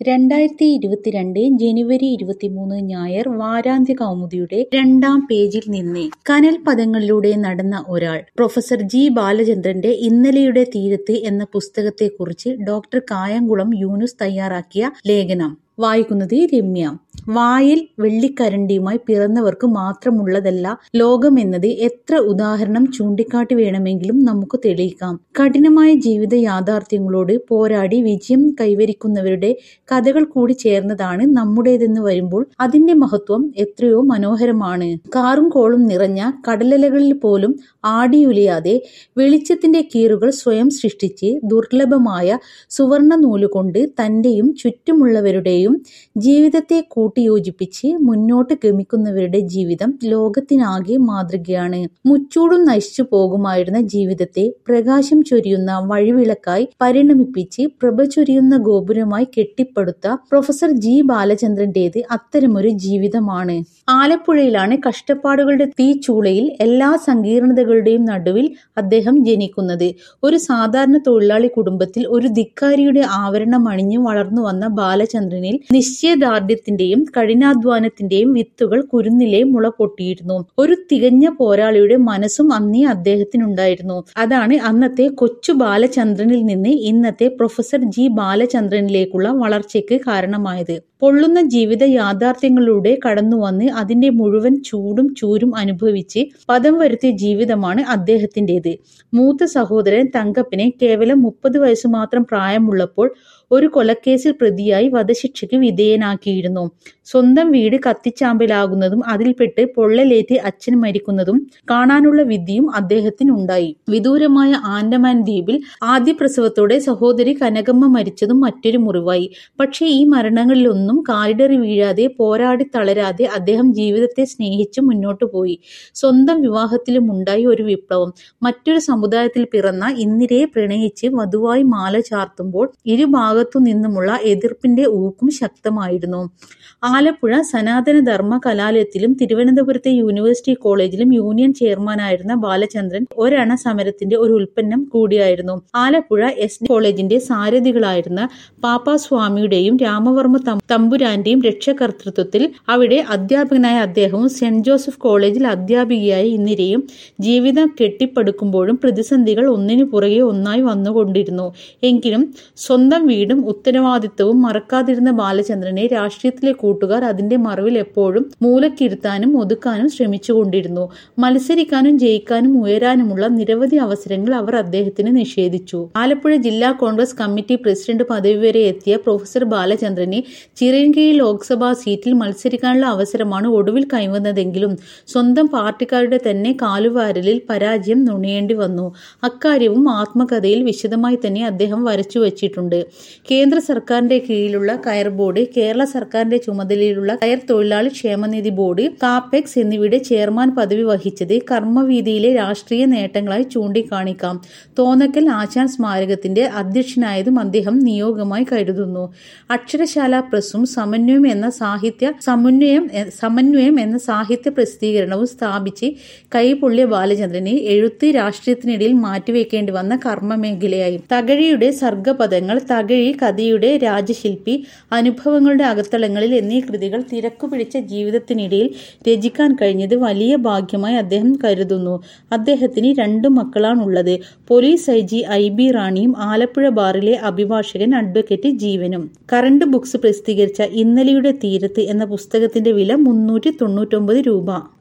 രണ്ടായിരത്തി ഇരുപത്തിരണ്ട് ജനുവരി ഇരുപത്തിമൂന്ന് ഞായർ വാരാന്ത്യ കൗമുദിയുടെ രണ്ടാം പേജിൽ നിന്ന് കനൽ പദങ്ങളിലൂടെ നടന്ന ഒരാൾ പ്രൊഫസർ ജി ബാലചന്ദ്രന്റെ ഇന്നലെയുടെ തീരത്ത് എന്ന പുസ്തകത്തെക്കുറിച്ച് ഡോക്ടർ കായംകുളം യൂനുസ് തയ്യാറാക്കിയ ലേഖനം വായിക്കുന്നത് രമ്യ വായിൽ വെള്ളിക്കരണ്ടിയുമായി പിറന്നവർക്ക് മാത്രമുള്ളതല്ല ലോകമെന്നത് എത്ര ഉദാഹരണം ചൂണ്ടിക്കാട്ടി വേണമെങ്കിലും നമുക്ക് തെളിയിക്കാം കഠിനമായ ജീവിത യാഥാർത്ഥ്യങ്ങളോട് പോരാടി വിജയം കൈവരിക്കുന്നവരുടെ കഥകൾ കൂടി ചേർന്നതാണ് നമ്മുടേതെന്ന് വരുമ്പോൾ അതിന്റെ മഹത്വം എത്രയോ മനോഹരമാണ് കാറും കോളും നിറഞ്ഞ കടലലകളിൽ പോലും ആടിയുലയാതെ വെളിച്ചത്തിന്റെ കീറുകൾ സ്വയം സൃഷ്ടിച്ച് ദുർലഭമായ സുവർണ നൂലുകൊണ്ട് തന്റെയും ചുറ്റുമുള്ളവരുടെയും ജീവിതത്തെ കൂട്ടിയോജിപ്പിച്ച് മുന്നോട്ട് ഗമിക്കുന്നവരുടെ ജീവിതം ലോകത്തിനാകെ മാതൃകയാണ് മുച്ചൂടും നശിച്ചു പോകുമായിരുന്ന ജീവിതത്തെ പ്രകാശം ചൊരിയുന്ന വഴിവിളക്കായി പരിണമിപ്പിച്ച് പ്രഭ ചൊരിയുന്ന ഗോപുരമായി കെട്ടിപ്പടുത്ത പ്രൊഫസർ ജി ബാലചന്ദ്രന്റേത് അത്തരമൊരു ജീവിതമാണ് ആലപ്പുഴയിലാണ് കഷ്ടപ്പാടുകളുടെ തീച്ചൂളയിൽ എല്ലാ സങ്കീർണതകളുടെയും നടുവിൽ അദ്ദേഹം ജനിക്കുന്നത് ഒരു സാധാരണ തൊഴിലാളി കുടുംബത്തിൽ ഒരു ധിക്കാരിയുടെ ആവരണം അണിഞ്ഞു വളർന്നു വന്ന ബാലചന്ദ്രനിൽ നിശ്ചയദാർഢ്യത്തിന്റെയും കഠിനാധ്വാനത്തിന്റെയും വിത്തുകൾ കുരുന്നിലെ മുള പൊട്ടിയിരുന്നു ഒരു തികഞ്ഞ പോരാളിയുടെ മനസ്സും അന്നേ അദ്ദേഹത്തിനുണ്ടായിരുന്നു അതാണ് അന്നത്തെ കൊച്ചു ബാലചന്ദ്രനിൽ നിന്ന് ഇന്നത്തെ പ്രൊഫസർ ജി ബാലചന്ദ്രനിലേക്കുള്ള വളർച്ചയ്ക്ക് കാരണമായത് പൊള്ളുന്ന ജീവിത യാഥാർത്ഥ്യങ്ങളിലൂടെ കടന്നുവന്ന് അതിന്റെ മുഴുവൻ ചൂടും ചൂരും അനുഭവിച്ച് പദം വരുത്തിയ ജീവിതമാണ് അദ്ദേഹത്തിൻ്റെത് മൂത്ത സഹോദരൻ തങ്കപ്പനെ കേവലം മുപ്പത് വയസ്സ് മാത്രം പ്രായമുള്ളപ്പോൾ ഒരു കൊലക്കേസിൽ പ്രതിയായി വധശിക്ഷയ്ക്ക് വിധേയനാക്കിയിരുന്നു സ്വന്തം വീട് കത്തിച്ചാമ്പലാകുന്നതും അതിൽപ്പെട്ട് പൊള്ളലേറ്റ് അച്ഛൻ മരിക്കുന്നതും കാണാനുള്ള വിധിയും അദ്ദേഹത്തിനുണ്ടായി വിദൂരമായ ആൻഡമാൻ ദ്വീപിൽ ആദ്യ പ്രസവത്തോടെ സഹോദരി കനകമ്മ മരിച്ചതും മറ്റൊരു മുറിവായി പക്ഷേ ഈ മരണങ്ങളിലൊന്നും കാലിടറി വീഴാതെ പോരാടി തളരാതെ അദ്ദേഹം ജീവിതത്തെ സ്നേഹിച്ച് മുന്നോട്ടു പോയി സ്വന്തം വിവാഹത്തിലും ഉണ്ടായി ഒരു വിപ്ലവം മറ്റൊരു സമുദായത്തിൽ പിറന്ന ഇന്ദിരയെ പ്രണയിച്ച് വധുവായി മാല ചാർത്തുമ്പോൾ ഇരുഭാഗത്തു നിന്നുമുള്ള എതിർപ്പിന്റെ ഊക്കും ശക്തമായിരുന്നു ആലപ്പുഴ സനാതന ധർമ്മ കലാലയത്തിലും തിരുവനന്തപുരത്തെ യൂണിവേഴ്സിറ്റി കോളേജിലും യൂണിയൻ ചെയർമാനായിരുന്ന ബാലചന്ദ്രൻ ഒരണ സമരത്തിന്റെ ഒരു ഉൽപ്പന്നം കൂടിയായിരുന്നു ആലപ്പുഴ എസ് കോളേജിന്റെ സാരഥികളായിരുന്ന പാപ്പാസ്വാമിയുടെയും രാമവർമ്മ തമ്പുരാന്റെയും രക്ഷകർത്തൃത്വത്തിൽ അവിടെ അധ്യാപകനായ അദ്ദേഹവും സെന്റ് ജോസഫ് കോളേജിൽ അധ്യാപികയായ ഇന്ദിരയും ജീവിതം കെട്ടിപ്പടുക്കുമ്പോഴും പ്രതിസന്ധികൾ ഒന്നിനു പുറകെ ഒന്നായി വന്നുകൊണ്ടിരുന്നു എങ്കിലും സ്വന്തം വീടും ഉത്തരവാദിത്വവും മറക്കാതിരുന്ന ബാലചന്ദ്രനെ രാഷ്ട്രീയത്തിലെ കൂട്ടുകാർ അതിന്റെ മറവിൽ എപ്പോഴും മൂലക്കിരുത്താനും ഒതുക്കാനും ശ്രമിച്ചുകൊണ്ടിരുന്നു മത്സരിക്കാനും ജയിക്കാനും ഉയരാനുമുള്ള നിരവധി അവസരങ്ങൾ അവർ അദ്ദേഹത്തിന് നിഷേധിച്ചു ആലപ്പുഴ ജില്ലാ കോൺഗ്രസ് കമ്മിറ്റി പ്രസിഡന്റ് പദവി വരെ എത്തിയ പ്രൊഫസർ ബാലചന്ദ്രനെ ചിറയൻകീഴ് ലോക്സഭാ സീറ്റിൽ മത്സരിക്കാനുള്ള അവസരമാണ് ഒടുവിൽ കൈവന്നതെങ്കിലും സ്വന്തം പാർട്ടിക്കാരുടെ തന്നെ കാലുവാരലിൽ പരാജയം നുണയേണ്ടി വന്നു അക്കാര്യവും ആത്മകഥയിൽ വിശദമായി തന്നെ അദ്ദേഹം വരച്ചു വച്ചിട്ടുണ്ട് കേന്ദ്ര സർക്കാരിന്റെ കീഴിലുള്ള കയർ ബോർഡ് കേരള സർക്കാരിന്റെ ചുമതലയിലുള്ള കയർ തൊഴിലാളി ക്ഷേമനിധി ബോർഡ് കാപ്പെക്സ് എന്നിവയുടെ ചെയർമാൻ പദവി വഹിച്ചത് കർമ്മവീതിയിലെ രാഷ്ട്രീയ നേട്ടങ്ങളായി ചൂണ്ടിക്കാണിക്കാം തോന്നക്കൽ ആശാൻ സ്മാരകത്തിന്റെ അധ്യക്ഷനായതും അദ്ദേഹം നിയോഗമായി കരുതുന്നു അക്ഷരശാല പ്രസ്സും സമന്വയം എന്ന സാഹിത്യ സമന്വയം സമന്വയം എന്ന സാഹിത്യ പ്രസിദ്ധീകരണവും സ്ഥാപിച്ച് കൈപൊള്ളിയ ബാലചന്ദ്രനെ എഴുത്ത് രാഷ്ട്രീയത്തിനിടയിൽ മാറ്റിവെക്കേണ്ടി വന്ന കർമ്മമേഖലയായി തകഴിയുടെ സർഗപദങ്ങൾ തകഴി കഥയുടെ രാജശില്പി അനുഭവങ്ങളുടെ അകത്തളങ്ങളിൽ എന്നീ കൃതികൾ തിരക്കുപിടിച്ച ജീവിതത്തിനിടയിൽ രചിക്കാൻ കഴിഞ്ഞത് വലിയ ഭാഗ്യമായി അദ്ദേഹം കരുതുന്നു അദ്ദേഹത്തിന് രണ്ടു മക്കളാണുള്ളത് police I G I B റാണിയും ആലപ്പുഴ ബാറിലെ അഭിഭാഷകൻ അഡ്വക്കേറ്റ് ജീവനും കറണ്ട് ബുക്സ് പ്രസിദ്ധീകരിച്ച ഇന്നലെയുടെ തീരത്ത് എന്ന പുസ്തകത്തിന്റെ വില മുന്നൂറ്റി തൊണ്ണൂറ്റൊമ്പത് രൂപ